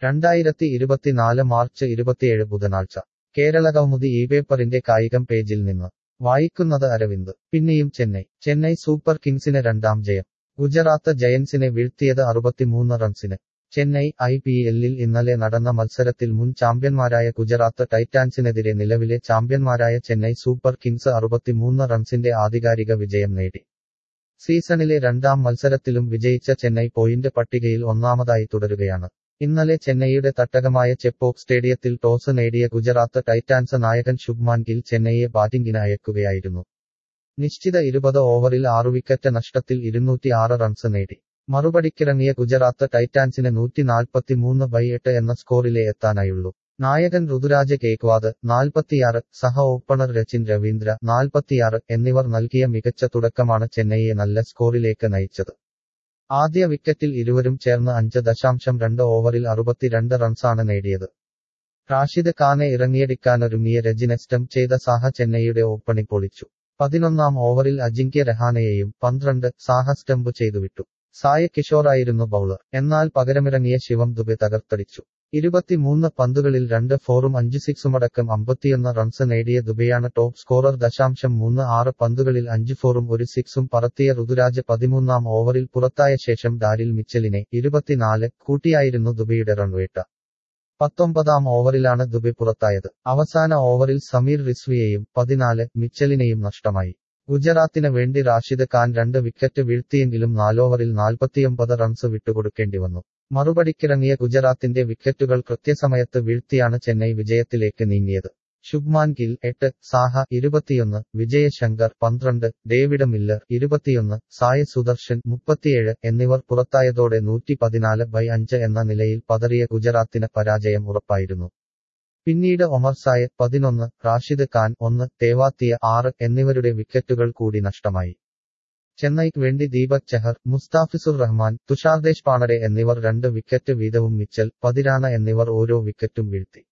രണ്ടായിരത്തി ഇരുപത്തിനാല് മാർച്ച് ഇരുപത്തിയേഴ് ബുധനാഴ്ച കേരള കൗമുദി ഈ പേപ്പറിന്റെ കായികം പേജിൽ നിന്ന് വായിക്കുന്നത് അരവിന്ദ് പിന്നെയും ചെന്നൈ ചെന്നൈ സൂപ്പർ കിങ്സിന് രണ്ടാം ജയം ഗുജറാത്ത് ജയൻസിനെ വീഴ്ത്തിയത് അറുപത്തിമൂന്ന് റൺസിന് ചെന്നൈ ഐ പി എല്ലിൽ ഇന്നലെ നടന്ന മത്സരത്തിൽ മുൻ ചാമ്പ്യന്മാരായ ഗുജറാത്ത് ടൈറ്റാൻസിനെതിരെ നിലവിലെ ചാമ്പ്യന്മാരായ ചെന്നൈ സൂപ്പർ കിങ്സ് അറുപത്തിമൂന്ന് റൺസിന്റെ ആധികാരിക വിജയം നേടി സീസണിലെ രണ്ടാം മത്സരത്തിലും വിജയിച്ച ചെന്നൈ പോയിന്റ് പട്ടികയിൽ ഒന്നാമതായി തുടരുകയാണ് ഇന്നലെ ചെന്നൈയുടെ തട്ടകമായ ചെപ്പോക്ക് സ്റ്റേഡിയത്തിൽ ടോസ് നേടിയ ഗുജറാത്ത് ടൈറ്റാൻസ് നായകൻ ശുഭ്മാൻ ഗിൽ ചെന്നൈയെ ബാറ്റിംഗിന് അയക്കുകയായിരുന്നു നിശ്ചിത ഇരുപത് ഓവറിൽ ആറു വിക്കറ്റ് നഷ്ടത്തിൽ ഇരുന്നൂറ്റി ആറ് റൺസ് നേടി മറുപടിക്കിറങ്ങിയ ഗുജറാത്ത് ടൈറ്റാൻസിന് നൂറ്റി നാൽപ്പത്തിമൂന്ന് ബൈ എട്ട് എന്ന സ്കോറിലെ എത്താനായുള്ളൂ നായകൻ ഋതുരാജ് കേക്വാദ് നാൽപ്പത്തിയാറ് സഹ ഓപ്പണർ രച്ചിൻ രവീന്ദ്ര നാൽപ്പത്തിയാറ് എന്നിവർ നൽകിയ മികച്ച തുടക്കമാണ് ചെന്നൈയെ നല്ല സ്കോറിലേക്ക് നയിച്ചത് ആദ്യ വിക്കറ്റിൽ ഇരുവരും ചേർന്ന് അഞ്ച് ദശാംശം രണ്ട് ഓവറിൽ അറുപത്തിരണ്ട് റൺസാണ് നേടിയത് റാഷിദ് ഖാനെ ഇറങ്ങിയടിക്കാനൊരുങ്ങിയ രജിനെ സ്റ്റംപ് ചെയ്ത സാഹ ചെന്നൈയുടെ ഓപ്പണിംഗ് പൊളിച്ചു പതിനൊന്നാം ഓവറിൽ അജിങ്ക്യ രഹാനെയെയും പന്ത്രണ്ട് സാഹ സ്റ്റംപ് ചെയ്തുവിട്ടു സായ കിഷോറായിരുന്നു ബൌളർ എന്നാൽ പകരമിറങ്ങിയ ശിവം ദുബെ തകർത്തടിച്ചു ഇരുപത്തിമൂന്ന് പന്തുകളിൽ രണ്ട് ഫോറും അഞ്ച് സിക്സുമടക്കം അമ്പത്തിയൊന്ന് റൺസ് നേടിയ ദുബെയാണ് ടോപ്പ് സ്കോറർ ദശാംശം മൂന്ന് ആറ് പന്തുകളിൽ അഞ്ച് ഫോറും ഒരു സിക്സും പറത്തിയ ഋതുരാജ് പതിമൂന്നാം ഓവറിൽ പുറത്തായ ശേഷം ഡാരിൽ മിച്ചലിനെ ഇരുപത്തിനാല് കൂട്ടിയായിരുന്നു ദുബെയുടെ റൺവേട്ട പത്തൊമ്പതാം ഓവറിലാണ് ദുബെ പുറത്തായത് അവസാന ഓവറിൽ സമീർ റിസ്വിയെയും പതിനാല് മിച്ചലിനെയും നഷ്ടമായി ഗുജറാത്തിന് വേണ്ടി റാഷിദ് ഖാൻ രണ്ട് വിക്കറ്റ് വീഴ്ത്തിയെങ്കിലും നാലോവറിൽ നാൽപ്പത്തിയൊമ്പത് റൺസ് വിട്ടുകൊടുക്കേണ്ടി വന്നു മറുപടിക്കിറങ്ങിയ ഗുജറാത്തിന്റെ വിക്കറ്റുകൾ കൃത്യസമയത്ത് വീഴ്ത്തിയാണ് ചെന്നൈ വിജയത്തിലേക്ക് നീങ്ങിയത് ശുഭ്മാൻ ഗിൽ എട്ട് സാഹ ഇരുപത്തിയൊന്ന് വിജയശങ്കർ പന്ത്രണ്ട് ഡേവിഡ് മില്ലർ ഇരുപത്തിയൊന്ന് സായ സുദർശൻ മുപ്പത്തിയേഴ് എന്നിവർ പുറത്തായതോടെ നൂറ്റി പതിനാല് ബൈ അഞ്ച് എന്ന നിലയിൽ പതറിയ ഗുജറാത്തിന് പരാജയം ഉറപ്പായിരുന്നു പിന്നീട് ഒമർ സായ പതിനൊന്ന് റാഷിദ് ഖാൻ ഒന്ന് തേവാത്തിയ ആറ് എന്നിവരുടെ വിക്കറ്റുകൾ കൂടി നഷ്ടമായി ചെന്നൈക്ക് വേണ്ടി ദീപക് ചെഹർ മുസ്താഫിസുർ റഹ്മാൻ തുഷാർ ദേശ്പാണ്ഡെ എന്നിവർ രണ്ട് വിക്കറ്റ് വീതവും മിച്ചൽ പതിരാന എന്നിവർ ഓരോ വിക്കറ്റും വീഴ്ത്തി